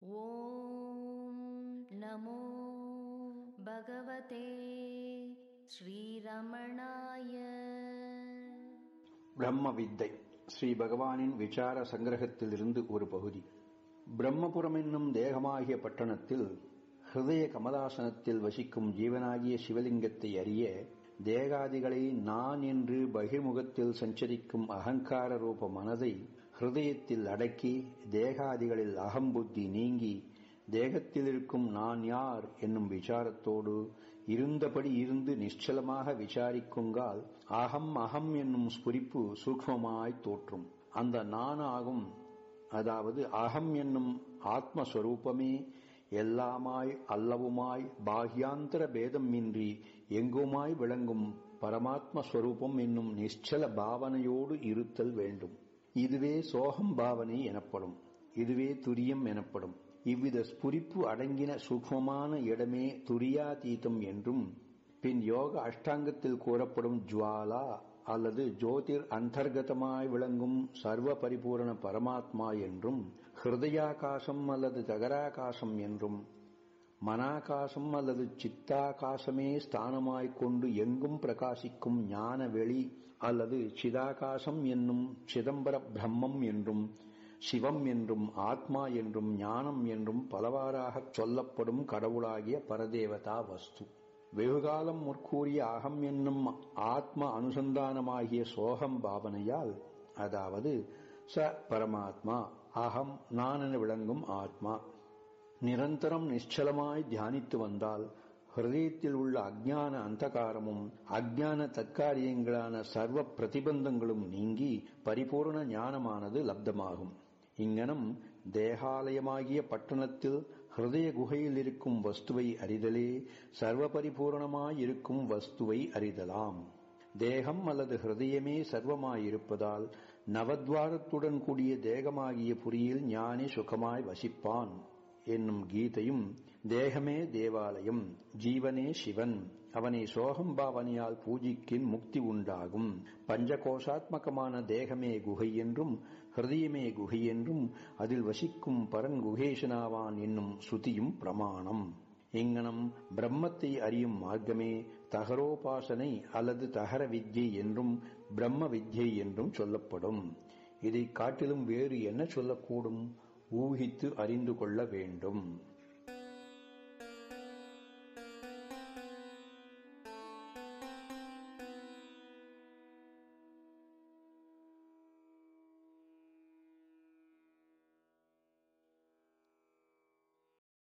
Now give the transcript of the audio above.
ॐ नमो भगवते ஸ்ரீரமணாய பிரம்ம வித்தை ஸ்ரீ பகவானின் விசார சங்கிரகத்திலிருந்து ஒரு பகுதி பிரம்மபுரம் என்னும் தேகமாகிய பட்டணத்தில் ஹிருதய கமலாசனத்தில் வசிக்கும் ஜீவனாகிய சிவலிங்கத்தை அறிய தேகாதிகளை நான் என்று பகிர்முகத்தில் சஞ்சரிக்கும் அகங்கார ரூப மனதை ஹிருதயத்தில் அடக்கி தேகாதிகளில் அகம்புத்தி நீங்கி தேகத்தில் இருக்கும் நான் யார் என்னும் விசாரத்தோடு இருந்தபடி இருந்து நிശ്ചலமாக விசாரிக்குங்கால் அகம் அகம் என்னும் ஸ்புரிப்பு சூக்மமாய் தோற்றும் அந்த நானாகும் அதாவது அகம் என்னும் ஆத்மஸ்வரூபமே எல்லாமாய் அல்லவுமாய் பாஹ்யாந்தர பேதமின்றி எங்குமாய் விளங்கும் பரமாத்ம ஸ்வரூபம் என்னும் நிശ്ചல பாவனையோடு இருத்தல் வேண்டும் இதுவே சோகம் பாவனை எனப்படும் இதுவே துரியம் எனப்படும் இவ்வித ஸ்புரிப்பு அடங்கின சூக்மமான இடமே துரியாதீதம் என்றும் பின் யோக அஷ்டாங்கத்தில் கூறப்படும் ஜுவாலா அல்லது ஜோதிர் அந்தர்கதமாய் விளங்கும் சர்வ பரிபூரண பரமாத்மா என்றும் ஹிருதயாகாசம் அல்லது தகராகாசம் என்றும் மனாகாசம் அல்லது சித்தாகாசமே ஸ்தானமாய்க் கொண்டு எங்கும் பிரகாசிக்கும் ஞான வெளி அல்லது சிதாகாசம் என்னும் சிதம்பர பிரம்மம் என்றும் சிவம் என்றும் ஆத்மா என்றும் ஞானம் என்றும் பலவாறாகச் சொல்லப்படும் கடவுளாகிய பரதேவதா வஸ்து வெகுகாலம் முற்கூறிய அகம் என்னும் ஆத்ம அனுசந்தானமாகிய சோகம் பாவனையால் அதாவது ச பரமாத்மா அகம் நான் என விளங்கும் ஆத்மா நிரந்தரம் நிశ్చலமாய் தியானித்து வந்தால் ஹிருதயத்தில் உள்ள அஜ்ஞான அந்தகாரமும் அஜ்ஞான தற்காரியங்களான சர்வ பிரதிபந்தங்களும் நீங்கி பரிபூர்ண ஞானமானது லப்தமாகும் இங்கனம் தேகாலயமாகிய பட்டணத்தில் ஹிருதய குகையில் இருக்கும் வஸ்துவை அறிதலே சர்வ பரிபூர்ணமாயிருக்கும் வஸ்துவை அறிதலாம் தேகம் அல்லது ஹிருதயமே சர்வமாயிருப்பதால் நவத்வாரத்துடன் கூடிய தேகமாகிய புரியில் ஞானி சுகமாய் வசிப்பான் என்னும் கீதையும் தேகமே தேவாலயம் ஜீவனே சிவன் அவனை சோகம் பாவனையால் பூஜிக்கின் முக்தி உண்டாகும் பஞ்சகோஷாத்மகமான தேகமே குகை என்றும் ஹிருதயமே குகை என்றும் அதில் வசிக்கும் பரன் குகேசனாவான் என்னும் ஸ்ருதியும் பிரமாணம் இங்கனம் பிரம்மத்தை அறியும் மார்க்கமே தகரோபாசனை அல்லது தகர வித்யை என்றும் பிரம்ம வித்யை என்றும் சொல்லப்படும் இதை காட்டிலும் வேறு என்ன சொல்லக்கூடும் ஊகித்து அறிந்து கொள்ள வேண்டும்